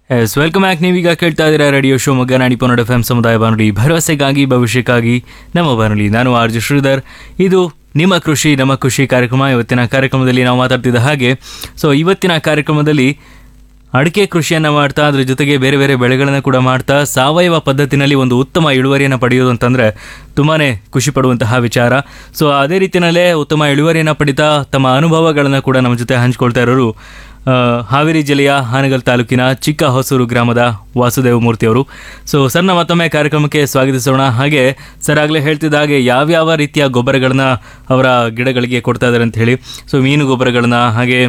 S welcome back ನೀವೀಗ ಕೇಳ್ತಾ ಇದ್ದೀರಾ ರೇಡಿಯೋ ಶಿವಮೊಗ್ಗ ನಾಡಿ ಪನ್ನಡ ಎಫ್ ಎಂ ಸಮುದಾಯ ಬಾನುಲಿ ಭರವಸೆಗಾಗಿ ಭವಿಷ್ಯಕ್ಕಾಗಿ ನಮ್ಮ ಬಾನುಲಿ ನಾನು ಆರ್ ಜಿ ಶ್ರೀಧರ್ ಇದು ನಿಮ್ಮ ಕೃಷಿ ನಮ್ಮ ಕೃಷಿ ಕಾರ್ಯಕ್ರಮ ಇವತ್ತಿನ ಕಾರ್ಯಕ್ರಮದಲ್ಲಿ ನಾವು ಮಾತಾಡ್ತಿದ್ದ ಹಾಗೆ ಸೊ ಇವತ್ತಿನ ಕಾರ್ಯಕ್ರಮದಲ್ಲಿ ಅಡಿಕೆ ಕೃಷಿಯನ್ನು ಮಾಡ್ತಾ ಅದ್ರ ಜೊತೆಗೆ ಬೇರೆ ಬೇರೆ ಬೆಳೆಗಳನ್ನು ಕೂಡ ಮಾಡ್ತಾ ಸಾವಯವ ಪದ್ಧತಿನಲ್ಲಿ ಒಂದು ಉತ್ತಮ ಇಳುವರಿಯನ್ನು ಪಡೆಯೋದು ಅಂತಂದರೆ ತುಂಬಾ ಖುಷಿ ಪಡುವಂತಹ ವಿಚಾರ ಸೊ ಅದೇ ರೀತಿಯಲ್ಲೇ ಉತ್ತಮ ಇಳುವರಿಯನ್ನು ಪಡಿತಾ ತಮ್ಮ ಅನುಭವಗಳನ್ನು ಕೂಡ ನಮ್ಮ ಜೊತೆ ಹಂಚ್ಕೊಳ್ತಾ ಇರೋರು ಆ, ಹಾವೇರಿ ಜಿಲ್ಲೆಯ ಹಾನಗಲ್ ತಾಲೂಕಿನ ಚಿಕ್ಕ ಹೊಸೂರು ಗ್ರಾಮದ ವಾಸುದೇವ ಮೂರ್ತಿಯವರು ಸೊ ಸರ್ನ ಮತ್ತೊಮ್ಮೆ ಕಾರ್ಯಕ್ರಮಕ್ಕೆ ಸ್ವಾಗತಿಸೋಣ ಹಾಗೆ ಸರ್ ಆಗಲೇ ಹೇಳ್ತಿದ್ದ ಹಾಗೆ ಯಾವ್ಯಾವ ರೀತಿಯ ಗೊಬ್ಬರಗಳನ್ನ ಅವರ ಗಿಡಗಳಿಗೆ ಕೊಡ್ತಾ ಇದ್ದಾರೆ ಅಂತ ಹೇಳಿ ಸೊ ಮೀನು ಗೊಬ್ಬರಗಳನ್ನ ಹಾಗೆ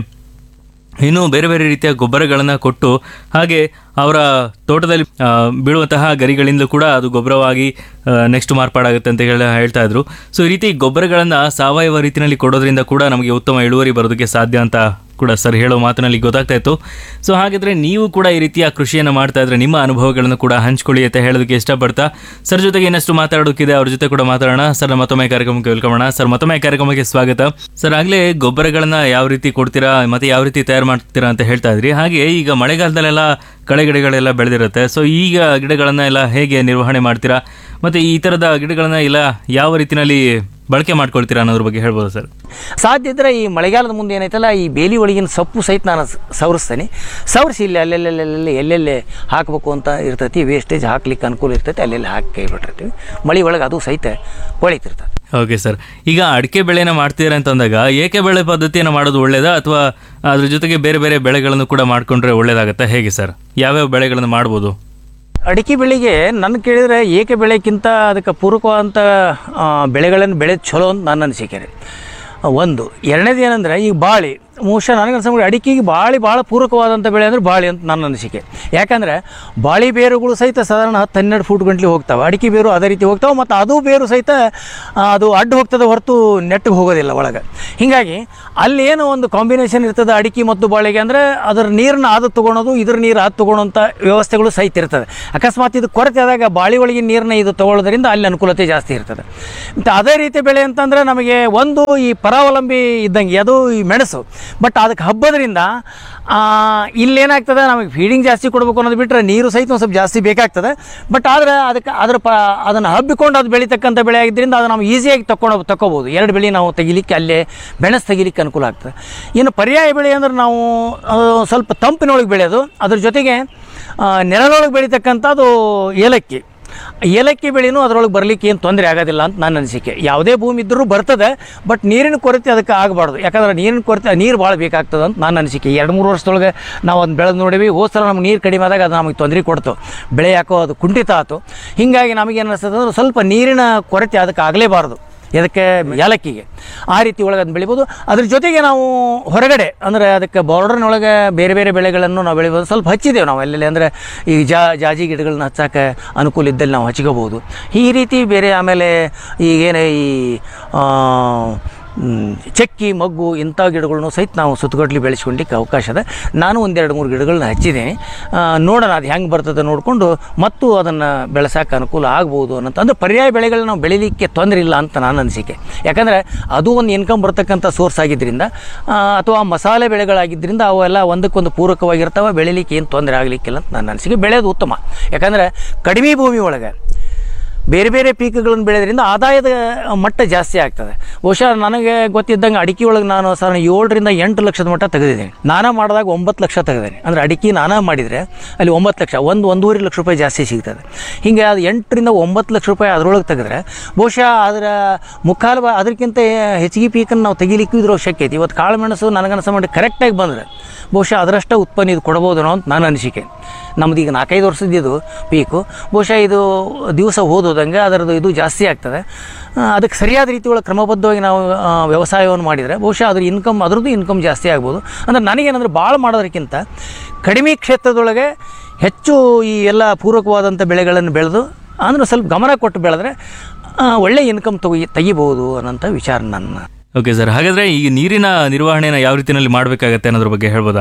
ಇನ್ನು ಬೇರೆ ಬೇರೆ ರೀತಿಯ ಗೊಬ್ಬರಗಳನ್ನು ಕೊಟ್ಟು ಹಾಗೆ ಅವರ ತೋಟದಲ್ಲಿ ಆ, ಬೀಳುವಂತಹ ಗರಿಗಳಿಂದಲೂ ಕೂಡ ಅದು ಗೊಬ್ಬರವಾಗಿ ನೆಕ್ಸ್ಟ್ ಮಾರ್ಪಾಡಾಗುತ್ತೆ ಅಂತ ಹೇಳಿ ಹೇಳ್ತಾ ಇದ್ರು ಸೊ ಈ ರೀತಿ ಗೊಬ್ಬರಗಳನ್ನು ಸಾವಯವ ರೀತಿಯಲ್ಲಿ ಕೊಡೋದ್ರಿಂದ ಕೂಡ ನಮಗೆ ಉತ್ತಮ ಇಳುವರಿ ಬರೋದಕ್ಕೆ ಸಾಧ್ಯ ಅಂತ ಕೂಡ ಸರ್ ಹೇಳೋ ಮಾತಿನಲ್ಲಿ ಗೊತ್ತಾಗ್ತಾ ಇತ್ತು ಸೊ ಹಾಗಿದ್ರೆ ನೀವು ಕೂಡ ಈ ರೀತಿಯ ಕೃಷಿಯನ್ನು ಮಾಡ್ತಾ ಇದ್ರೆ ನಿಮ್ಮ ಅನುಭವಗಳನ್ನು ಕೂಡ ಹಂಚ್ಕೊಳ್ಳಿ ಅಂತ ಹೇಳೋದಕ್ಕೆ ಇಷ್ಟಪಡ್ತಾ ಸರ್ ಜೊತೆಗೆ ಇನ್ನಷ್ಟು ಮಾತಾಡೋಕ್ಕಿದೆ ಅವ್ರ ಜೊತೆ ಕೂಡ ಮಾತಾಡೋಣ ಸರ್ ಮತ್ತೊಮ್ಮೆ ಕಾರ್ಯಕ್ರಮಕ್ಕೆ ವೆಲ್ಕಮ್ ಮಾಡೋಣ ಸರ್ ಮತ್ತೊಮ್ಮೆ ಕಾರ್ಯಕ್ರಮಕ್ಕೆ ಸ್ವಾಗತ ಸರ್ ಆಗಲೇ ಗೊಬ್ಬರಗಳನ್ನ ಯಾವ ರೀತಿ ಕೊಡ್ತೀರಾ ಮತ್ತೆ ಯಾವ ರೀತಿ ತಯಾರು ಮಾಡ್ತೀರಾ ಅಂತ ಹೇಳ್ತಾ ಇದ್ರಿ ಹಾಗೆ ಈಗ ಮಳೆಗಾಲದಲ್ಲೆಲ್ಲ ಕಳೆ ಗಿಡಗಳೆಲ್ಲ ಬೆಳೆದಿರುತ್ತೆ ಸೊ ಈಗ ಗಿಡಗಳನ್ನ ಎಲ್ಲ ಹೇಗೆ ನಿರ್ವಹಣೆ ಮಾಡ್ತೀರಾ ಮತ್ತೆ ಈ ಥರದ ಗಿಡಗಳನ್ನ ಎಲ್ಲ ಯಾವ ರೀತಿನಲ್ಲಿ ಬಳಕೆ ಮಾಡ್ಕೊಳ್ತೀರಾ ಅನ್ನೋದ್ರ ಬಗ್ಗೆ ಹೇಳ್ಬೋದು ಸರ್ ಸಾಧ್ಯ ಇದ್ದರೆ ಈ ಮಳೆಗಾಲದ ಮುಂದೆ ಏನೈತಲ್ಲ ಈ ಬೇಲಿ ಒಳಗಿನ ಸೊಪ್ಪು ಸಹಿತ ನಾನು ಸ- ಸವರಿಸ್ತೇನೆ ಸವರಿಸಿ ಇಲ್ಲಿ ಅಲ್ಲೆಲ್ಲೆಲ್ಲೆಲ್ಲೆ ಎಲ್ಲೆಲ್ಲಿ ಹಾಕಬೇಕು ಅಂತ ಇರ್ತೈತಿ ವೇಸ್ಟೇಜ್ ಹಾಕ್ಲಿಕ್ಕೆ ಅನುಕೂಲ ಇರ್ತೈತಿ ಅಲ್ಲೆಲ್ಲಿ ಹಾಕಿ ಕೈ ಬಿಟ್ಟಿರ್ತೀವಿ ಮಳೆ ಒಳಗೆ ಅದು ಸಹಿತ ಹೊಳಿತಿರ್ತದೆ ಓಕೆ ಸರ್ ಈಗ ಅಡಿಕೆ ಬೆಳೆನ ಮಾಡ್ತೀರಾ ಅಂತಂದಾಗ ಏಕೆ ಬೆಳೆ ಪದ್ಧತಿಯನ್ನು ಮಾಡೋದು ಒಳ್ಳೇದಾ ಅಥವಾ ಅದ್ರ ಜೊತೆಗೆ ಬೇರೆ ಬೇರೆ ಬೆಳೆಗಳನ್ನು ಕೂಡ ಮಾಡ್ಕೊಂಡ್ರೆ ಒಳ್ಳೇದಾಗತ್ತಾ ಹೇಗೆ ಸರ್ ಯಾವ್ಯಾವ ಬೆಳೆಗಳನ್ನು ಮಾಡ್ಬೋದು ಅಡಿಕೆ ಬೆಳೆಗೆ ನನ್ನ ಕೇಳಿದರೆ ಏಕೆ ಬೆಳೆಕ್ಕಿಂತ ಅದಕ್ಕೆ ಪೂರಕವಾದಂಥ ಆ, ಬೆಳೆಗಳನ್ನು ಬೆಳೆದು ಚಲೋ ಅಂತ ನನ್ನ ಅನಿಸಿಕೆ ರೀ ಒಂದು ಎರಡನೇದು ಏನಂದ್ರೆ ಈಗ ಬಾಳಿ ಬಹುಶಃ ನನಗನ್ಸಂಗೆ ಅಡಿಕೆಗೆ ಬಾಳಿ ಭಾಳ ಪೂರಕವಾದಂಥ ಬೆಳೆ ಅಂದರೆ ಬಾಳಿ ಅಂತ ನನ್ನ ಅನಿಸಿಕೆ ಯಾಕಂದರೆ ಬಾಳಿ ಬೇರುಗಳು ಸಹಿತ ಸಾಧಾರಣ ಹತ್ತು ಹನ್ನೆರಡು ಫೂಟ್ ಗಂಟ್ಲೆ ಹೋಗ್ತಾವೆ ಅಡಿಕೆ ಬೇರು ಅದೇ ರೀತಿ ಹೋಗ್ತಾವೆ ಮತ್ತು ಅದು ಬೇರು ಸಹಿತ ಆ, ಅದು ಅಡ್ಡ ಹೋಗ್ತದೆ ಹೊರತು ನೆಟ್ಟಿಗೆ ಹೋಗೋದಿಲ್ಲ ಒಳಗೆ ಹೀಗಾಗಿ ಅಲ್ಲಿ ಏನೋ ಒಂದು ಕಾಂಬಿನೇಷನ್ ಇರ್ತದೆ ಅಡಿಕೆ ಮತ್ತು ಬಾಳೆಗೆ ಅಂದರೆ ಅದರ ನೀರನ್ನ ಅದು ತೊಗೊಳೋದು ಇದ್ರ ನೀರು ಅದು ತೊಗೊಳೋಂಥ ವ್ಯವಸ್ಥೆಗಳು ಸಹಿತ ಇರ್ತದೆ ಅಕಸ್ಮಾತ್ ಇದು ಕೊರತೆ ಆದಾಗ ಬಾಳಿ ಒಳಗಿನ ನೀರನ್ನ ಇದು ತೊಗೊಳ್ಳೋದ್ರಿಂದ ಅಲ್ಲಿ ಅನುಕೂಲತೆ ಜಾಸ್ತಿ ಇರ್ತದೆ ಮತ್ತು ಅದೇ ರೀತಿ ಬೆಳೆ ಅಂತಂದರೆ ನಮಗೆ ಒಂದು ಈ ಪರಾವಲಂಬಿ ಇದ್ದಂಗೆ ಅದು ಈ ಮೆಣಸು ಬಟ್ ಅದಕ್ಕೆ ಹಬ್ಬದ್ರಿಂದ ಆ, ಇಲ್ಲೇನಾಗ್ತದೆ ನಮಗೆ ಫೀಡಿಂಗ್ ಜಾಸ್ತಿ ಕೊಡಬೇಕು ಅನ್ನೋದು ಬಿಟ್ಟರೆ ನೀರು ಸಹಿತ ಒಂದು ಸ್ವಲ್ಪ ಜಾಸ್ತಿ ಬೇಕಾಗ್ತದೆ ಬಟ್ ಆದರೆ ಅದಕ್ಕೆ ಅದ್ರ ಪ ಅದನ್ನು ಹಬ್ಬಿಕೊಂಡು ಅದು ಬೆಳೀತಕ್ಕಂಥ ಬೆಳೆ ಆಗಿದ್ದರಿಂದ ಅದು ನಾವು ಈಸಿಯಾಗಿ ತಕೊಂಡು ತಗೋಬೋದು ಎರಡು ಬೆಳೆ ನಾವು ತೆಗಿಲಿಕ್ಕೆ ಅಲ್ಲೇ ಮೆಣಸು ತೆಗಿಲಿಕ್ಕೆ ಅನುಕೂಲ ಆಗ್ತದೆ ಇನ್ನು ಪರ್ಯಾಯ ಬೆಳೆ ಅಂದ್ರೆ ನಾವು ಆ, ಸ್ವಲ್ಪ ತಂಪಿನೊಳಗೆ ಬೆಳೆಯೋದು ಅದ್ರ ಜೊತೆಗೆ ಆ, ನೆರಳೊಳಗೆ ಬೆಳೀತಕ್ಕಂಥದ್ದು ಏಲಕ್ಕಿ ಏಲಕ್ಕಿ ಬೆಳೆನೂ ಅದರೊಳಗೆ ಬರಲಿಕ್ಕೆ ಏನು ತೊಂದರೆ ಆಗೋದಿಲ್ಲ ಅಂತ ನನ್ನ ಅನಿಸಿಕೆ ಯಾವುದೇ ಭೂಮಿ ಇದ್ದರೂ ಬರ್ತದೆ ಬಟ್ ನೀರಿನ ಕೊರತೆ ಅದಕ್ಕೆ ಆಗಬಾರ್ದು ಯಾಕಂದ್ರೆ ನೀರಿನ ಕೊರತೆ ನೀರು ಭಾಳ ಬೇಕಾಗ್ತದೆ ಅಂತ ನನ್ನ ಅನಿಸಿಕೆ ಎರಡು ಮೂರು ವರ್ಷದೊಳಗೆ ನಾವು ಅದನ್ನ ಬೆಳೆದು ನೋಡೀವಿ ಹೋದ ಸಲ ನಮ್ಗೆ ನೀರು ಕಡಿಮೆ ಆದಾಗ ಅದು ನಮಗೆ ತೊಂದರೆ ಕೊಡ್ತು ಬೆಳೆ ಯಾಕೋ ಅದು ಕುಂಠಿತ ಆಯಿತು ಹೀಗಾಗಿ ನಮಗೇನು ಅನಿಸ್ತದೆ ಅಂದ್ರೆ ಸ್ವಲ್ಪ ನೀರಿನ ಕೊರತೆ ಅದಕ್ಕೆ ಆಗಲೇಬಾರ್ದು ಇದಕ್ಕೆ ಏಲಕ್ಕಿಗೆ ಆ ರೀತಿ ಒಳಗೆ ಅದನ್ನ ಬೆಳಿಬೋದು ಅದ್ರ ಜೊತೆಗೆ ನಾವು ಹೊರಗಡೆ ಅಂದರೆ ಅದಕ್ಕೆ ಬಾರ್ಡರ್ನೊಳಗೆ ಬೇರೆ ಬೇರೆ ಬೆಳೆಗಳನ್ನು ನಾವು ಬೆಳಿಬೋದು ಸ್ವಲ್ಪ ಹಚ್ಚಿದ್ದೇವೆ ನಾವು ಎಲ್ಲೆಲ್ಲಿ ಅಂದರೆ ಈ ಜಾ ಜಾಜಿ ಗಿಡಗಳನ್ನ ಹಚ್ಚಕ್ಕೆ ಅನುಕೂಲ ಇದ್ದಲ್ಲಿ ನಾವು ಹಚ್ಕೋಬೋದು ಈ ರೀತಿ ಬೇರೆ ಆಮೇಲೆ ಈಗೇನು ಈ ಆ, ಮ್, ಚಕ್ಕಿ ಮಗ್ಗು ಇಂಥ ಗಿಡಗಳನ್ನು ಸಹಿತ ನಾವು ಸುತ್ತಗಟ್ಲಿ ಬೆಳೆಸ್ಕೊಳ್ಲಿಕ್ಕೆ ಅವಕಾಶ ಇದೆ ನಾನು ಒಂದೆರಡು ಮೂರು ಗಿಡಗಳನ್ನ ಹಚ್ಚಿದ್ದೀನಿ ಆ, ನೋಡೋಣ ಅದು ಹೆಂಗೆ ಬರ್ತದೆ ನೋಡಿಕೊಂಡು ಮತ್ತು ಅದನ್ನು ಬೆಳೆಸೋಕೆ ಅನುಕೂಲ ಆಗ್ಬೋದು ಅನ್ನೋಂಥ ಅಂದರೆ ಪರ್ಯಾಯ ಬೆಳೆಗಳನ್ನ ನಾವು ಬೆಳಿಲಿಕ್ಕೆ ತೊಂದರೆ ಇಲ್ಲ ಅಂತ ನನ್ನ ಅನಿಸಿಕೆ ಯಾಕಂದರೆ ಅದು ಒಂದು ಇನ್ಕಮ್ ಬರ್ತಕ್ಕಂಥ ಸೋರ್ಸ್ ಆಗಿದ್ದರಿಂದ ಆ, ಅಥವಾ ಮಸಾಲೆ ಬೆಳೆಗಳಾಗಿದ್ದರಿಂದ ಅವೆಲ್ಲ ಒಂದಕ್ಕೊಂದು ಪೂರಕವಾಗಿರ್ತವೆ ಬೆಳಿಲಿಕ್ಕೆ ಏನು ತೊಂದರೆ ಆಗಲಿಕ್ಕಿಲ್ಲ ಅಂತ ನನ್ನ ಅನಿಸಿಕೆ ಬೆಳೆಯೋದು ಉತ್ತಮ ಯಾಕಂದರೆ ಕಡಿಮೆ ಭೂಮಿ ಒಳಗೆ ಬೇರೆ ಬೇರೆ ಪೀಕ್ಗಳನ್ನು ಬೆಳೆಯೋದ್ರಿಂದ ಆದಾಯದ ಮಟ್ಟ ಜಾಸ್ತಿ ಆಗ್ತದೆ ಬಹುಶಃ ನನಗೆ ಗೊತ್ತಿದ್ದಂಗೆ ಅಡಿಕೆ ಒಳಗೆ ನಾನು ಸಾಧಾರಣ ಏಳರಿಂದ ಎಂಟು ಲಕ್ಷದ ಮಟ್ಟ ತೆಗೆದಿದ್ದೀನಿ ನಾನಾ ಮಾಡಿದಾಗ ಒಂಬತ್ತು ಲಕ್ಷ ತೆಗೆದೇನೆ ಅಂದರೆ ಅಡಿಕೆ ನಾನಾ ಮಾಡಿದರೆ ಅಲ್ಲಿ ಒಂಬತ್ತು ಲಕ್ಷ ಒಂದು ಒಂದೂವರೆ ಲಕ್ಷ ರೂಪಾಯಿ ಜಾಸ್ತಿ ಸಿಗ್ತದೆ ಹೀಗೆ ಅದು ಎಂಟರಿಂದ ಒಂಬತ್ತು ಲಕ್ಷ ರೂಪಾಯಿ ಅದರೊಳಗೆ ತೆಗೆದ್ರೆ ಬಹುಶಃ ಅದರ ಮುಖಾಲು ಬಾ- ಅದಕ್ಕಿಂತ ಹೆಚ್ಚಿಗೆ ಪೀಕನ್ನು ನಾವು ತೆಗಿಲಿಕ್ಕೂ ಇದ್ರೋ ಶಕ್ಯ ಐತಿ ಇವತ್ತು ಕಾಳುಮೆಣಸು ನನಗನ್ಸ ಮಾಡಿ ಕರೆಕ್ಟಾಗಿ ಬಂದರೆ ಬಹುಶಃ ಅದರಷ್ಟ ಉತ್ಪನ್ನ ಇದು ಕೊಡ್ಬೋದು ಅನ್ನೋ ಅಂತ ನನ್ನ ಅನಿಸಿಕೆ ನಮ್ದು ಈಗ ನಾಲ್ಕೈದು ವರ್ಷದ್ದು ಪೀಕು ಬಹುಶಃ ಇದು ದಿವಸ ಹೋದೋದಂಗೆ ಅದರದ್ದು ಇದು ಜಾಸ್ತಿ ಆಗ್ತದೆ ಆ, ಅದಕ್ಕೆ ಸರಿಯಾದ ರೀತಿ ಒಳಗೆ ಕ್ರಮಬದ್ಧವಾಗಿ ನಾವು ಆ, ವ್ಯವಸಾಯವನ್ನು ಮಾಡಿದರೆ ಬಹುಶಃ ಅದ್ರ ಇನ್ಕಮ್ ಅದರದ್ದು ಇನ್ಕಮ್ ಜಾಸ್ತಿ ಆಗ್ಬೋದು ಅಂದರೆ ನನಗೇನಂದ್ರೆ ಭಾಳ ಮಾಡೋದಕ್ಕಿಂತ ಕಡಿಮೆ ಕ್ಷೇತ್ರದೊಳಗೆ ಹೆಚ್ಚು ಈ ಎಲ್ಲ ಪೂರಕವಾದಂಥ ಬೆಳೆಗಳನ್ನು ಬೆಳೆದು ಅಂದ್ರೆ ಸ್ವಲ್ಪ ಗಮನ ಕೊಟ್ಟು ಬೆಳೆದ್ರೆ ಆ, ಒಳ್ಳೆ ಇನ್ಕಮ್ ತೆಗಿ ತೆಗಿಬೋದು ಅನ್ನೋಂಥ ವಿಚಾರ ನನ್ನ ಓಕೆ ಸರ್ ಹಾಗಾದ್ರೆ ಈ ನೀರಿನ ನಿರ್ವಹಣೆನ ಯಾವ ರೀತಿಯಲ್ಲಿ ಮಾಡಬೇಕಾಗತ್ತೆ ಅನ್ನೋದ್ರ ಬಗ್ಗೆ ಹೇಳ್ಬೋದಾ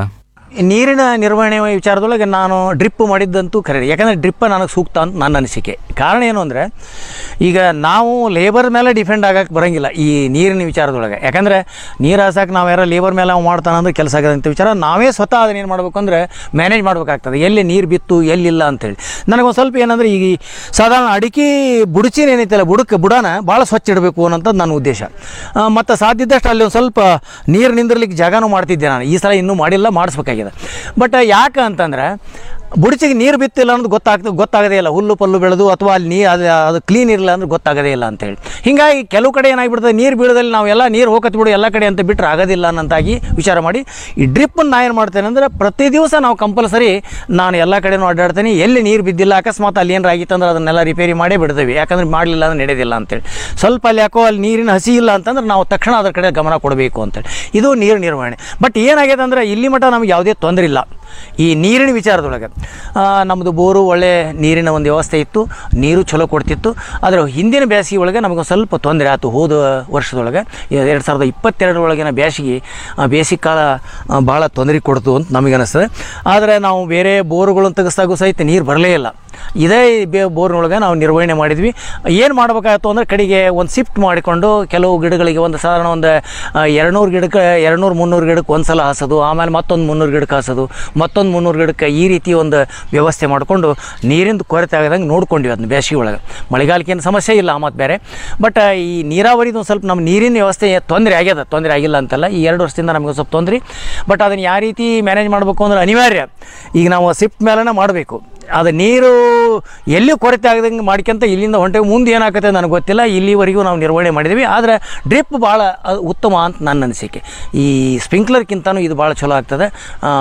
ನೀರಿನ ನಿರ್ವಹಣೆ ವಿಚಾರದೊಳಗೆ ನಾನು ಡ್ರಿಪ್ ಮಾಡಿದ್ದಂತೂ ಖರೆ ಯಾಕಂದರೆ ಡ್ರಿಪ್ ನನಗೆ ಸೂಕ್ತ ಅಂತ ನನ್ನ ಅನಿಸಿಕೆ ಕಾರಣ ಏನು ಅಂದರೆ ಈಗ ನಾವು ಲೇಬರ್ ಮೇಲೆ ಡಿಪೆಂಡ್ ಆಗಕ್ಕೆ ಬರೋಂಗಿಲ್ಲ ಈ ನೀರಿನ ವಿಚಾರದೊಳಗೆ ಯಾಕಂದರೆ ನೀರು ಹಾಸಕ್ಕೆ ನಾವು ಯಾರೋ ಲೇಬರ್ ಮೇಲೆ ಅವ ಮಾಡ್ತಾನಂದ್ರೆ ಕೆಲಸ ಆಗದಂಥ ವಿಚಾರ ನಾವೇ ಸ್ವತಃ ಅದನ್ನ ಏನು ಮಾಡ್ಬೇಕು ಅಂದರೆ ಮ್ಯಾನೇಜ್ ಮಾಡ್ಬೇಕಾಗ್ತದೆ ಎಲ್ಲಿ ನೀರು ಬಿತ್ತು ಎಲ್ಲಿಲ್ಲ ಅಂತೇಳಿ ನನಗೊಂದು ಸ್ವಲ್ಪ ಏನಂದರೆ ಈಗ ಈ ಸಾಧಾರಣ ಅಡಿಕೆ ಬುಡಚಿನ ಏನೈತಲ್ಲ ಬುಡಕ್ಕೆ ಬುಡನ ಭಾಳ ಸ್ವಚ್ಛ ಇಡಬೇಕು ಅನ್ನೋಂಥದ್ದು ನನ್ನ ಉದ್ದೇಶ ಮತ್ತು ಸಾಧ್ಯ ಇದ್ದಷ್ಟು ಅಲ್ಲಿ ಒಂದು ಸ್ವಲ್ಪ ನೀರು ನಿಂದಿರ್ಲಿಕ್ಕೆ ಜಾಗನೂ ಮಾಡ್ತಿದ್ದೆ ನಾನು ಈ ಸಲ ಇನ್ನೂ ಮಾಡಿಲ್ಲ ಮಾಡಿಸ್ಬೇಕಾಗಿದೆ ಬಟ್ ಯಾಕೆ ಅಂತಂದ್ರೆ ಬುಡಚಿಗೆ ನೀರು ಬಿತ್ತಿಲ್ಲ ಅನ್ನೋದು ಗೊತ್ತಾಗ್ತದೆ ಗೊತ್ತಾಗದೇ ಇಲ್ಲ ಹುಲ್ಲು ಪಲ್ಲು ಬೆಳೆದು ಅಥವಾ ಅಲ್ಲಿ ನೀ ಅದು ಅದು ಕ್ಲೀನ್ ಇರಲಿಲ್ಲ ಅಂದ್ರೆ ಗೊತ್ತಾಗದೇ ಇಲ್ಲ ಅಂತೇಳಿ ಹೀಗಾಗಿ ಕೆಲವು ಕಡೆ ಏನಾಗಿಬಿಡ್ತದೆ ನೀರು ಬೀಳದಲ್ಲಿ ನಾವೆಲ್ಲ ನೀರು ಹೋಗತ್ ಬಿಡು ಎಲ್ಲ ಕಡೆ ಅಂತ ಬಿಟ್ಟರೆ ಆಗೋದಿಲ್ಲ ಅನ್ನಂತಾಗಿ ವಿಚಾರ ಮಾಡಿ ಈ ಡ್ರಿಪ್ಪನ್ನು ನಾ ಏನು ಮಾಡ್ತೇನೆ ಅಂದರೆ ಪ್ರತಿ ದಿವಸ ನಾವು ಕಂಪಲ್ಸರಿ ನಾನು ಎಲ್ಲ ಕಡೆನೂ ಅಡ್ಡಾಡ್ತೀನಿ ಎಲ್ಲಿ ನೀರು ಬಿದ್ದಿಲ್ಲ ಅಕಸ್ಮಾತ್ ಅಲ್ಲಿ ಏನಾರ ಆಗಿತ್ತಂದ್ರೆ ಅದನ್ನೆಲ್ಲ ರಿಪೇರಿ ಮಾಡೇ ಬಿಡ್ತೀವಿ ಯಾಕಂದ್ರೆ ಮಾಡಲಿಲ್ಲ ಅಂದ್ರೆ ನಡೆಯೋದಿಲ್ಲ ಅಂತೇಳಿ ಸ್ವಲ್ಪ ಅಲ್ಲಿ ಯಾಕೋ ಅಲ್ಲಿ ನೀರಿನ ಹಸಿ ಇಲ್ಲ ಅಂತಂದ್ರೆ ನಾವು ತಕ್ಷಣ ಅದ್ರ ಕಡೆ ಗಮನ ಕೊಡಬೇಕು ಅಂತೇಳಿ ಇದು ನೀರು ನಿರ್ವಹಣೆ ಬಟ್ ಏನಾಗಿದೆ ಅಂದರೆ ಇಲ್ಲಿ ಮಟ್ಟ ನಮಗೆ ಯಾವುದೇ ತೊಂದರೆ ಇಲ್ಲ ಈ ನೀರಿನ ವಿಚಾರದೊಳಗೆ ಆ, ನಮ್ಮದು ಬೋರು ಒಳ್ಳೆ ನೀರಿನ ಒಂದು ವ್ಯವಸ್ಥೆ ಇತ್ತು ನೀರು ಚಲೋ ಕೊಡ್ತಿತ್ತು ಆದರೆ ಹಿಂದಿನ ಬೇಸಿಗೆ ಒಳಗೆ ನಮಗೆ ಸ್ವಲ್ಪ ತೊಂದರೆ ಆಯಿತು ಹೋದ ವರ್ಷದೊಳಗೆ ಎರಡು ಸಾವಿರದ ಇಪ್ಪತ್ತೆರಡರೊಳಗಿನ ಬೇಸಿಗೆ ಆ, ಬೇಸಿಗೆ ಕಾಲ ಆ, ಭಾಳ ತೊಂದರೆ ಕೊಡ್ತು ಅಂತ ನಮಗೆ ಅನಿಸ್ತದೆ ಆದರೆ ನಾವು ಬೇರೆ ಬೋರುಗಳನ್ನು ತೆಗೆಸ್ದಾಗೂ ಸಹಿತ ನೀರು ಬರಲೇ ಇಲ್ಲ ಇದೇ ಬೇ ಬೋರ್ನೊಳಗೆ ನಾವು ನಿರ್ವಹಣೆ ಮಾಡಿದ್ವಿ ಏನು ಮಾಡಬೇಕಾಯ್ತು ಅಂದರೆ ಕಡೆಗೆ ಒಂದು ಶಿಫ್ಟ್ ಮಾಡಿಕೊಂಡು ಕೆಲವು ಗಿಡಗಳಿಗೆ ಒಂದು ಸಾಧಾರಣ ಒಂದು ಎರಡುನೂರು ಗಿಡಕ್ಕೆ ಎರಡುನೂರು ಮುನ್ನೂರು ಗಿಡಕ್ಕೆ ಒಂದು ಸಲ ಹಾಸೋದು ಆಮೇಲೆ ಮತ್ತೊಂದು ಮುನ್ನೂರು ಗಿಡಕ್ಕೆ ಹಾಸೋದು ಮತ್ತೊಂದು ಮುನ್ನೂರು ಗಿಡಕ್ಕೆ ಈ ರೀತಿ ಒಂದು ವ್ಯವಸ್ಥೆ ಮಾಡಿಕೊಂಡು ನೀರಿಂದು ಕೊರತೆ ಆಗದಂಗೆ ನೋಡ್ಕೊಂಡ್ವಿ ಅದನ್ನ ಬೇಸಿಗೆ ಒಳಗೆ ಮಳೆಗಾಲಕ್ಕೇನು ಸಮಸ್ಯೆ ಇಲ್ಲ ಮತ್ತು ಬೇರೆ ಬಟ್ ಈ ನೀರಾವರಿದು ಒಂದು ಸ್ವಲ್ಪ ನಮ್ಮ ನೀರಿನ ವ್ಯವಸ್ಥೆ ತೊಂದರೆ ಆಗ್ಯದ ತೊಂದರೆ ಆಗಿಲ್ಲ ಅಂತಲ್ಲ ಈ ಎರಡು ವರ್ಷದಿಂದ ನಮಗೆ ಸ್ವಲ್ಪ ತೊಂದರೆ ಬಟ್ ಅದನ್ನು ಯಾವ ರೀತಿ ಮ್ಯಾನೇಜ್ ಮಾಡಬೇಕು ಅಂದ್ರೆ ಅನಿವಾರ್ಯ ಈಗ ನಾವು ಶಿಫ್ಟ್ ಮೇಲೇ ಮಾಡಬೇಕು ಅದು ನೀರು ಎಲ್ಲಿಯೂ ಕೊರತೆ ಆಗದಂಗೆ ಮಾಡ್ಕೊಂತ ಇಲ್ಲಿಂದ ಹೊಂಟೆ ಮುಂದೆ ಏನಾಗುತ್ತೆ ನನಗೆ ಗೊತ್ತಿಲ್ಲ ಇಲ್ಲಿವರೆಗೂ ನಾವು ನಿರ್ವಹಣೆ ಮಾಡಿದ್ದೀವಿ ಆದರೆ ಡ್ರಿಪ್ ಭಾಳ ಅ- ಉತ್ತಮ ಅಂತ ನನ್ನ ಅನಿಸಿಕೆ ಈ ಸ್ಪ್ರಿಂಕ್ಲರ್ಗಿಂತನೂ ಇದು ಭಾಳ ಚಲೋ ಆಗ್ತದೆ ಆ,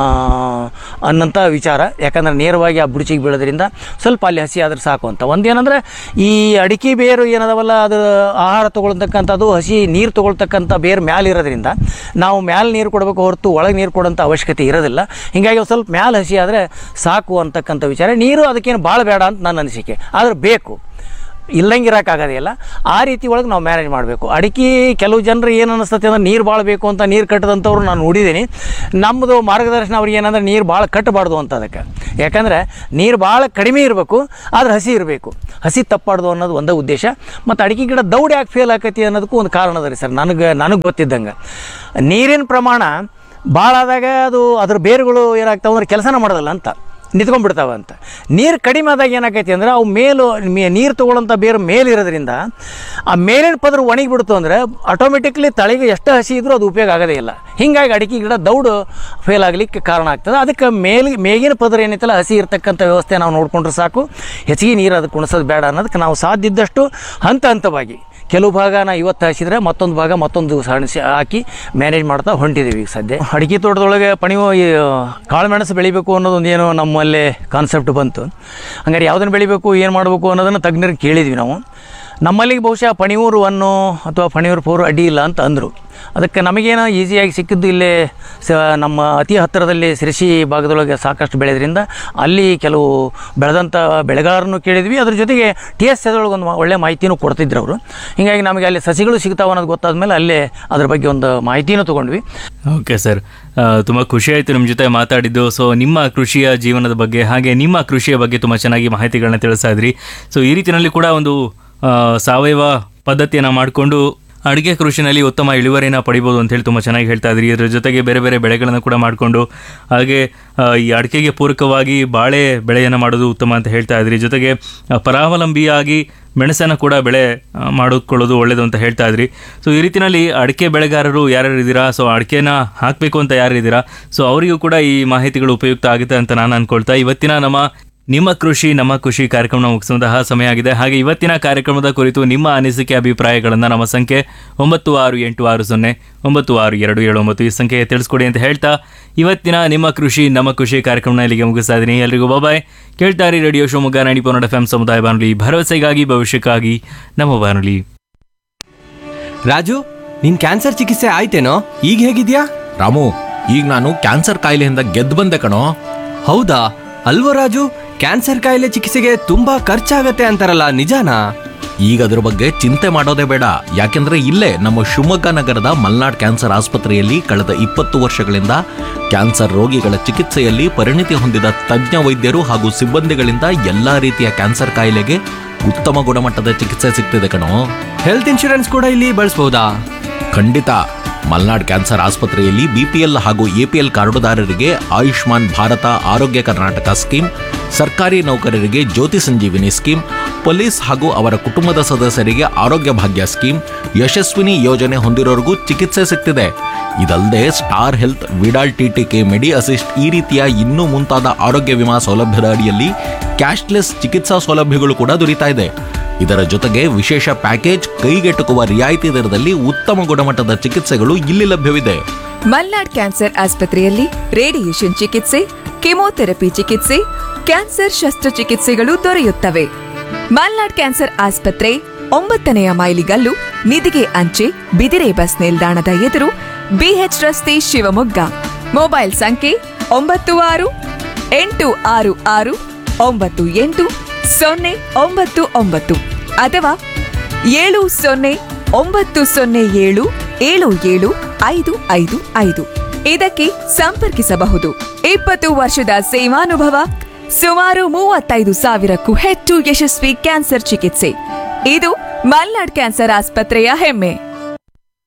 ಅನ್ನೋಂಥ ವಿಚಾರ ಯಾಕಂದ್ರೆ ನೇರವಾಗಿ ಆ ಬುಡಚಿಗೆ ಬೀಳೋದ್ರಿಂದ ಸ್ವಲ್ಪ ಅಲ್ಲಿ ಹಸಿ ಆದ್ರೆ ಸಾಕು ಅಂತ ಒಂದೇನಂದ್ರೆ ಈ ಅಡಿಕೆ ಬೇರು ಏನದವಲ್ಲ ಅದು ಆಹಾರ ತೊಗೊಳ್ತಕ್ಕಂಥದ್ದು ಹಸಿ ನೀರು ತೊಗೊಳ್ತಕ್ಕಂಥ ಬೇರು ಮ್ಯಾಲೆ ಇರೋದ್ರಿಂದ ನಾವು ಮ್ಯಾಲೆ ನೀರು ಕೊಡಬೇಕು ಹೊರತು ಒಳಗೆ ನೀರು ಕೊಡೋಂಥ ಅವಶ್ಯಕತೆ ಇರೋದಿಲ್ಲ ಹೀಗಾಗಿ ಒಂದು ಸ್ವಲ್ಪ ಮ್ಯಾಲೆ ಹಸಿ ಆದರೆ ಸಾಕು ಅಂತಕ್ಕಂಥ ವಿಚಾರ ನೀರು ಅದಕ್ಕೇನು ಭಾಳ ಬೇಡ ಅಂತ ನನ್ನ ಅನಿಸಿಕೆ ಆದ್ರೆ ಬೇಕು ಇಲ್ಲಂಗಿರೋಕ್ಕಾಗೋದಿಲ್ಲ ಆ ರೀತಿ ಒಳಗೆ ನಾವು ಮ್ಯಾನೇಜ್ ಮಾಡಬೇಕು ಅಡಿಕೆ ಕೆಲವು ಜನರು ಏನು ಅನಿಸ್ತತೆ ಅಂದ್ರೆ ನೀರು ಭಾಳ ಬೇಕು ಅಂತ ನೀರು ಕಟ್ಟದಂಥವ್ರು ನಾನು ನೋಡಿದ್ದೀನಿ ನಮ್ಮದು ಮಾರ್ಗದರ್ಶನ ಅವ್ರಿಗೆ ಏನಂದ್ರೆ ನೀರು ಭಾಳ ಕಟ್ಟಬಾರ್ದು ಅಂತ ಅದಕ್ಕೆ ಯಾಕಂದರೆ ನೀರು ಭಾಳ ಕಡಿಮೆ ಇರಬೇಕು ಆದ್ರೆ ಹಸಿ ಇರಬೇಕು ಹಸಿ ತಪ್ಪಾಡ್ದು ಅನ್ನೋದು ಒಂದೇ ಉದ್ದೇಶ ಮತ್ತು ಅಡಿಕೆ ಗಿಡ ದೌಡ್ ಯಾಕೆ ಫೇಲ್ ಆಕತಿ ಅನ್ನೋದಕ್ಕೂ ಒಂದು ಕಾರಣ ಅದ ರೀ ಸರ್ ನನಗೆ ನನಗೆ ಗೊತ್ತಿದ್ದಂಗೆ ನೀರಿನ ಪ್ರಮಾಣ ಭಾಳ ಆದಾಗ ಅದು ಅದ್ರ ಬೇರುಗಳು ಏನಾಗ್ತಾವೆ ಅಂದ್ರೆ ಕೆಲಸನ ಮಾಡೋದಲ್ಲ ಅಂತ ನಿಂತ್ಕೊಂಡ್ಬಿಡ್ತಾವೆ ಅಂತ ನೀರು ಕಡಿಮೆ ಆದಾಗ ಏನಾಕೈತಿ ಅಂದ್ರೆ ಅವು ಮೇಲು ಮೇ ನೀರು ತೊಗೊಳ್ಳೋಂಥ ಬೇರು ಮೇಲಿರೋದ್ರಿಂದ ಆ ಮೇಲಿನ ಪದರು ಒಣಗಿಬಿಡ್ತು ಅಂದರೆ ಆಟೋಮೆಟಿಕ್ಲಿ ತಳಿಗೆ ಎಷ್ಟು ಹಸಿ ಇದ್ರೂ ಅದು ಉಪಯೋಗ ಆಗೋದೇ ಇಲ್ಲ ಹೀಗಾಗಿ ಅಡಿಕೆ ಗಿಡ ದೌಡು ಫೇಲ್ ಆಗಲಿಕ್ಕೆ ಕಾರಣ ಆಗ್ತದೆ ಅದಕ್ಕೆ ಮೇಲ್ ಮೇಗಿನ ಪದರ ಏನೈತಲ್ಲ ಹಸಿ ಇರ್ತಕ್ಕಂಥ ವ್ಯವಸ್ಥೆ ನಾವು ನೋಡಿಕೊಂಡ್ರೆ ಸಾಕು ಹೆಚ್ಚಿಗೆ ನೀರು ಅದಕ್ಕೆ ಉಣಿಸೋದು ಬೇಡ ಅನ್ನೋದಕ್ಕೆ ನಾವು ಸಾಧ್ಯ ಇದ್ದಷ್ಟು ಹಂತ ಹಂತವಾಗಿ ಕೆಲವು ಭಾಗನ ಇವತ್ತು ಹಾಸಿದ್ರೆ ಮತ್ತೊಂದು ಭಾಗ ಮತ್ತೊಂದು ಸಣಿಸಿ ಹಾಕಿ ಮ್ಯಾನೇಜ್ ಮಾಡ್ತಾ ಹೊಂಟಿದ್ದೀವಿ ಈಗ ಸದ್ಯ ಅಡಿಕೆ ತೋಟದೊಳಗೆ ಪಣಿವು ಈ ಕಾಳುಮೆಣಸು ಬೆಳಿಬೇಕು ಅನ್ನೋದೊಂದು ಏನೋ ನಮ್ಮಲ್ಲಿ ಕಾನ್ಸೆಪ್ಟ್ ಬಂತು ಹಂಗಾರೆ ಯಾವುದನ್ನು ಬೆಳಿಬೇಕು ಏನು ಮಾಡಬೇಕು ಅನ್ನೋದನ್ನು ತಜ್ಞರಿಗೆ ಕೇಳಿದ್ವಿ ನಾವು ನಮ್ಮಲ್ಲಿ ಬಹುಶಃ ಪಣಿಯೂರು ಒನ್ನು ಅಥವಾ ಪಣಿಯೂರು ಫೋರು ಅಡ್ಡಿ ಇಲ್ಲ ಅಂತ ಅಂದರು ಅದಕ್ಕೆ ನಮಗೇನೋ ಈಸಿಯಾಗಿ ಸಿಕ್ಕಿದ್ದು ಇಲ್ಲೇ ಸ ನಮ್ಮ ಅತಿ ಹತ್ತಿರದಲ್ಲಿ ಸಿರಿಸಿ ಭಾಗದೊಳಗೆ ಸಾಕಷ್ಟು ಬೆಳೆದ್ರಿಂದ ಅಲ್ಲಿ ಕೆಲವು ಬೆಳೆದಂಥ ಬೆಳೆಗಾರನ್ನು ಕೇಳಿದ್ವಿ ಅದ್ರ ಜೊತೆಗೆ ಟಿ ಎಸ್ ಎದೊಳಗೆ ಒಂದು ಒಳ್ಳೆ ಮಾಹಿತಿನೂ ಕೊಡ್ತಿದ್ರು ಅವರು ಹೀಗಾಗಿ ನಮಗೆ ಅಲ್ಲಿ ಸಸಿಗಳು ಸಿಗ್ತಾವೆ ಅನ್ನೋದು ಗೊತ್ತಾದ ಮೇಲೆ ಅಲ್ಲೇ ಅದ್ರ ಬಗ್ಗೆ ಒಂದು ಮಾಹಿತಿನೂ ತೊಗೊಂಡ್ವಿ ಓಕೆ ಸರ್ ತುಂಬ ಖುಷಿ ಆಯಿತು ನಿಮ್ಮ ಜೊತೆ ಮಾತಾಡಿದ್ದು ಸೊ ನಿಮ್ಮ ಕೃಷಿಯ ಜೀವನದ ಬಗ್ಗೆ ಹಾಗೆ ನಿಮ್ಮ ಕೃಷಿಯ ಬಗ್ಗೆ ತುಂಬ ಚೆನ್ನಾಗಿ ಮಾಹಿತಿಗಳನ್ನ ತಿಳಿಸ್ತಾ ಇದ್ರಿ ಸೊ ಈ ರೀತಿಯಲ್ಲಿ ಕೂಡ ಒಂದು ಆ, ಸಾವಯವ ಪದ್ಧತಿಯನ್ನು ಮಾಡಿಕೊಂಡು ಅಡುಗೆ ಕೃಷಿನಲ್ಲಿ ಉತ್ತಮ ಇಳುವರಿನ ಪಡಿಬೋದು ಅಂತ ಹೇಳಿ ತುಂಬ ಚೆನ್ನಾಗಿ ಹೇಳ್ತಾ ಇದ್ರಿ ಇದ್ರ ಜೊತೆಗೆ ಬೇರೆ ಬೇರೆ ಬೆಳೆಗಳನ್ನು ಕೂಡ ಮಾಡಿಕೊಂಡು ಹಾಗೆ ಆ, ಈ ಅಡಿಕೆಗೆ ಪೂರಕವಾಗಿ ಬಾಳೆ ಬೆಳೆಯನ್ನು ಮಾಡೋದು ಉತ್ತಮ ಅಂತ ಹೇಳ್ತಾ ಇದ್ರಿ ಜೊತೆಗೆ ಆ, ಪರಾವಲಂಬಿಯಾಗಿ ಮೆಣಸನ್ನು ಕೂಡ ಬೆಳೆ ಆ, ಮಾಡಿಕೊಳ್ಳೋದು ಒಳ್ಳೆಯದು ಅಂತ ಹೇಳ್ತಾ ಇದ್ರಿ ಸೊ ಈ ರೀತಿಯಲ್ಲಿ ಅಡಿಕೆ ಬೆಳೆಗಾರರು ಯಾರ್ಯಾರು ಇದ್ದೀರಾ ಸೊ ಅಡಿಕೆನ ಹಾಕಬೇಕು ಅಂತ ಯಾರಿದ್ದೀರಾ ಸೊ ಅವರಿಗೂ ಕೂಡ ಈ ಮಾಹಿತಿಗಳು ಉಪಯುಕ್ತ ಆಗುತ್ತೆ ಅಂತ ನಾನು ಅನ್ಕೊಳ್ತಾ ಇವತ್ತಿನ ನಮ್ಮ ನಿಮ್ಮ ಕೃಷಿ ನಮ್ಮ ಕೃಷಿ ಕಾರ್ಯಕ್ರಮ ಮುಗಿಸುವಂತಹ ಸಮಯ ಆಗಿದೆ ಹಾಗೆ ಇವತ್ತಿನ ಕಾರ್ಯಕ್ರಮದ ಕುರಿತು ನಿಮ್ಮ ಅನಿಸಿಕೆ ಅಭಿಪ್ರಾಯಗಳನ್ನು ನಮ್ಮ ಸಂಖ್ಯೆ ಒಂಬತ್ತು ಆರು ಎಂಟು ಆರು ಸೊನ್ನೆ ಒಂಬತ್ತು ಆರು ಎರಡು ಏಳು ಒಂಬತ್ತು ಈ ಸಂಖ್ಯೆ ತಿಳಿಸ್ಕೊಡಿ ಅಂತ ಹೇಳ್ತಾ ಇವತ್ತಿನ ನಿಮ್ಮ ಕೃಷಿ ನಮ್ಮ ಕೃಷಿ ಕಾರ್ಯಕ್ರಮನ ಇಲ್ಲಿಗೆ ಮುಗಿಸ್ತಾ ಇದ್ದೀನಿ ಎಲ್ರಿಗೂ ಬಾಯ್ ಕೇಳ್ತಾ ಇರಿ ರೇಡಿಯೋ ಶಿವಮೊಗ್ಗ ನಾಡಿ ಪನ್ನಡ ಎಫ್ ಎಂ ಸಮುದಾಯ ಬಾನುಲಿ ಭರವಸೆಗಾಗಿ ಭವಿಷ್ಯಕ್ಕಾಗಿ ನಮ್ಮ ಬಾನುಲಿ ರಾಜು ನಿನ್ ಕ್ಯಾನ್ಸರ್ ಚಿಕಿತ್ಸೆ ಆಯ್ತೇನೋ ಈಗ ಹೇಗಿದ್ಯಾ ರಾಮು ಈಗ ನಾನು ಕ್ಯಾನ್ಸರ್ ಕಾಯಿಲೆಯಿಂದ ಗೆದ್ದು ಬಂದೆ ಕಣೋ ಹೌದಾ ಅಲ್ವೋ ರಾಜು ಕ್ಯಾನ್ಸರ್ ಕಾಯಿಲೆ ಚಿಕಿತ್ಸೆಗೆ ತುಂಬಾ ಖರ್ಚಾಗತ್ತೆ ಅಂತಾರಲ್ಲ ನಿಜಾನಾ ಈಗ ಅದ್ರ ಬಗ್ಗೆ ಚಿಂತೆ ಮಾಡೋದೇ ಬೇಡ ಯಾಕೆಂದ್ರೆ ಇಲ್ಲೇ ನಮ್ಮ ಶಿವಮೊಗ್ಗ ನಗರದ ಮಲ್ನಾಡ್ ಕ್ಯಾನ್ಸರ್ ಆಸ್ಪತ್ರೆಯಲ್ಲಿ ಕಳೆದ ಇಪ್ಪತ್ತು ವರ್ಷಗಳಿಂದ ಕ್ಯಾನ್ಸರ್ ರೋಗಿಗಳ ಚಿಕಿತ್ಸೆಯಲ್ಲಿ ಪರಿಣಿತಿ ಹೊಂದಿದ ತಜ್ಞ ವೈದ್ಯರು ಹಾಗೂ ಸಿಬ್ಬಂದಿಗಳಿಂದ ಎಲ್ಲಾ ರೀತಿಯ ಕ್ಯಾನ್ಸರ್ ಕಾಯಿಲೆಗೆ ಉತ್ತಮ ಗುಣಮಟ್ಟದ ಚಿಕಿತ್ಸೆ ಸಿಗ್ತಿದೆ ಕಣೋ ಹೆಲ್ತ್ ಇನ್ಶೂರೆನ್ಸ್ ಕೂಡ ಇಲ್ಲಿ ಬಳಸ್ಬೋದಾ ಖಂಡಿತ ಮಲ್ನಾಡ್ ಕ್ಯಾನ್ಸರ್ ಆಸ್ಪತ್ರೆಯಲ್ಲಿ ಬಿಪಿಎಲ್ ಹಾಗೂ ಎಪಿಎಲ್ ಕಾರ್ಡುದಾರರಿಗೆ ಆಯುಷ್ಮಾನ್ ಭಾರತ ಆರೋಗ್ಯ ಕರ್ನಾಟಕ ಸ್ಕೀಮ್ ಸರ್ಕಾರಿ ನೌಕರರಿಗೆ ಜ್ಯೋತಿ ಸಂಜೀವಿನಿ ಸ್ಕೀಮ್ ಪೊಲೀಸ್ ಹಾಗೂ ಅವರ ಕುಟುಂಬದ ಸದಸ್ಯರಿಗೆ ಆರೋಗ್ಯ ಭಾಗ್ಯ ಸ್ಕೀಮ್ ಯಶಸ್ವಿನಿ ಯೋಜನೆ ಹೊಂದಿರೋರಿಗೂ ಚಿಕಿತ್ಸೆ ಸಿಗ್ತಿದೆ ಇದಲ್ಲದೆ star health Vidal TTK medi assist ಈ ರೀತಿಯ ಇನ್ನೂ ಮುಂತಾದ ಆರೋಗ್ಯ ವಿಮಾ ಸೌಲಭ್ಯದ ಅಡಿಯಲ್ಲಿ ಕ್ಯಾಶ್ಲೆಸ್ ಚಿಕಿತ್ಸಾ ಸೌಲಭ್ಯಗಳು ಕೂಡ ದೊರೀತಾ ಇದೆ ಇದರ ಜೊತೆಗೆ ವಿಶೇಷ ಪ್ಯಾಕೇಜ್ ಕೈಗೆಟುಕುವ ರಿಯಾಯಿತಿ ದರದಲ್ಲಿ ಉತ್ತಮ ಗುಣಮಟ್ಟದ ಚಿಕಿತ್ಸೆಗಳು ಇಲ್ಲಿ ಲಭ್ಯವಿದೆ ಮಲ್ನಾಡ್ ಕ್ಯಾನ್ಸರ್ ಆಸ್ಪತ್ರೆಯಲ್ಲಿ ರೇಡಿಯೇಷನ್ ಚಿಕಿತ್ಸೆ ಕೆಮೊಥೆರಪಿ ಚಿಕಿತ್ಸೆ ಕ್ಯಾನ್ಸರ್ ಶಸ್ತ್ರಚಿಕಿತ್ಸೆಗಳು ದೊರೆಯುತ್ತವೆ ಮಲ್ನಾಡ್ ಕ್ಯಾನ್ಸರ್ ಆಸ್ಪತ್ರೆ ಒಂಬತ್ತನೆಯ ಮೈಲಿಗಲ್ಲು ನಿಧಿಗೆ ಅಂಚೆ ಬಿದಿರೆ ಬಸ್ ನಿಲ್ದಾಣದ ಎದುರು ಬಿಎಚ್ ರಸ್ತೆ ಶಿವಮೊಗ್ಗ ಮೊಬೈಲ್ ಸಂಖ್ಯೆ ಒಂಬತ್ತು ಆರು ಎಂಟು ಆರು ಆರು ಒಂಬತ್ತು ಎಂಟು ಸೊನ್ನೆ ಒಂಬತ್ತು ಒಂಬತ್ತು ಅಥವಾ ಏಳು ಸೊನ್ನೆ ಒಂಬತ್ತು ಸೊನ್ನೆ ಏಳು ಏಳು ಏಳು ಐದು ಐದು ಐದು ಇದಕ್ಕೆ ಸಂಪರ್ಕಿಸಬಹುದು ಇಪ್ಪತ್ತು ವರ್ಷದ ಸೇವಾನುಭವ ಸುಮಾರು ಮೂವತ್ತೈದು ಸಾವಿರಕ್ಕೂ ಹೆಚ್ಚು ಯಶಸ್ವಿ ಕ್ಯಾನ್ಸರ್ ಚಿಕಿತ್ಸೆ ಇದು ಮಲ್ನಾಡ್ ಕ್ಯಾನ್ಸರ್ ಆಸ್ಪತ್ರೆಯ ಹೆಮ್ಮೆ